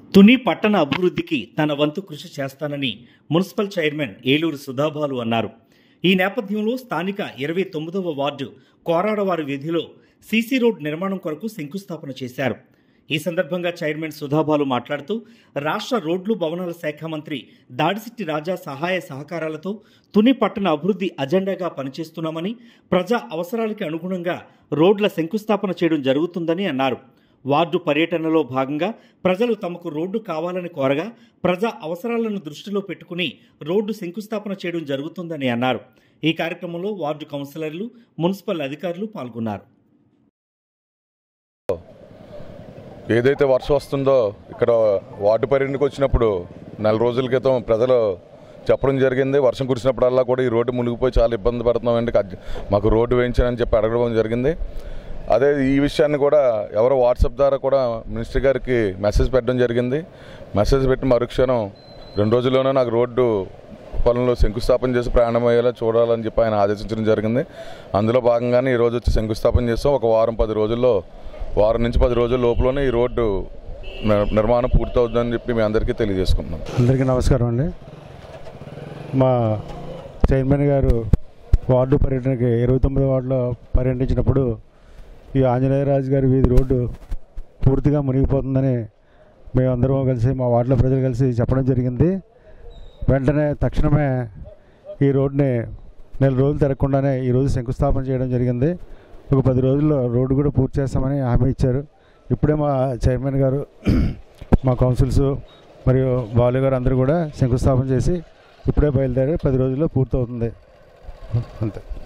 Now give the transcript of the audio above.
తుని పట్టణ అభివృద్ధికి తన వంతు కృషి చేస్తానని మున్సిపల్ చైర్మన్ ఏలూరు సుధాబాలు అన్నారు ఈ నేపథ్యంలో స్థానిక ఇరవై తొమ్మిదవ వార్డు కోరాడవారి వీధిలో సీసీ రోడ్ నిర్మాణం కొరకు శంకుస్థాపన చేశారు ఈ సందర్భంగా చైర్మన్ సుధాబాలు మాట్లాడుతూ రాష్ట్ర రోడ్లు భవనాల శాఖ మంత్రి దాడిసిట్టి రాజా సహాయ సహకారాలతో తుని పట్టణ అభివృద్ధి అజెండాగా పనిచేస్తున్నామని ప్రజా అవసరాలకి అనుగుణంగా రోడ్ల శంకుస్థాపన చేయడం జరుగుతుందని అన్నారు వార్డు పర్యటనలో భాగంగా ప్రజలు తమకు రోడ్డు కావాలని కోరగా ప్రజా అవసరాలను దృష్టిలో పెట్టుకుని రోడ్డు శంకుస్థాపన చేయడం జరుగుతుందని అన్నారు ఈ కార్యక్రమంలో వార్డు కౌన్సిలర్లు మున్సిపల్ అధికారులు పాల్గొన్నారు ఏదైతే వర్షం వస్తుందో ఇక్కడ వార్డు పర్యటనకు వచ్చినప్పుడు నెల రోజుల క్రితం ప్రజలు చెప్పడం జరిగింది వర్షం కురిసినప్పుడల్లా కూడా ఈ రోడ్డు మునిగిపోయి చాలా ఇబ్బంది పడుతున్నామండి కజ్- మాకు రోడ్డు వేయించానని చెప్పి అడగడం జరిగింది అదే ఈ విషయాన్ని కూడా ఎవరో వాట్సాప్ ద్వారా కూడా మినిస్టర్ గారికి మెసేజ్ పెట్టడం జరిగింది మెసేజ్ పెట్టి మరుక్షణం రెండు రోజుల్లోనే నాకు రోడ్డు పనులు శంకుస్థాపన చేసి ప్రయాణం అయ్యేలా చూడాలని చెప్పి ఆయన ఆదేశించడం జరిగింది అందులో భాగంగానే ఈ రోజు వచ్చి శంకుస్థాపన చేస్తాం ఒక వారం పది రోజుల్లో వారం నుంచి పది రోజుల లోపలనే ఈ రోడ్డు నిర్- నిర్మాణం పూర్తవుతుందని చెప్పి మీ అందరికీ తెలియజేసుకుంటున్నాం అందరికీ నమస్కారం అండి మా చైర్మన్ గారు వార్డు పర్యటనకి ఇరవై తొమ్మిది వార్డులో పర్యటించినప్పుడు ఈ ఆంజనేయరాజు గారి వీధి రోడ్డు పూర్తిగా మునిగిపోతుందని మేమందరం కలిసి మా వార్డులో ప్రజలు కలిసి చెప్పడం జరిగింది వెంటనే తక్షణమే ఈ రోడ్ని నెల రోజులు తిరగకుండానే ఈరోజు శంకుస్థాపన చేయడం జరిగింది ఒక పది రోజుల్లో రోడ్డు కూడా పూర్తి చేస్తామని హామీ ఇచ్చారు ఇప్పుడే మా చైర్మన్ గారు మా కౌన్సిల్స్ మరియు బాలు గారు అందరూ కూడా శంకుస్థాపన చేసి ఇప్పుడే బయలుదేరి పది రోజుల్లో పూర్తవుతుంది అంతే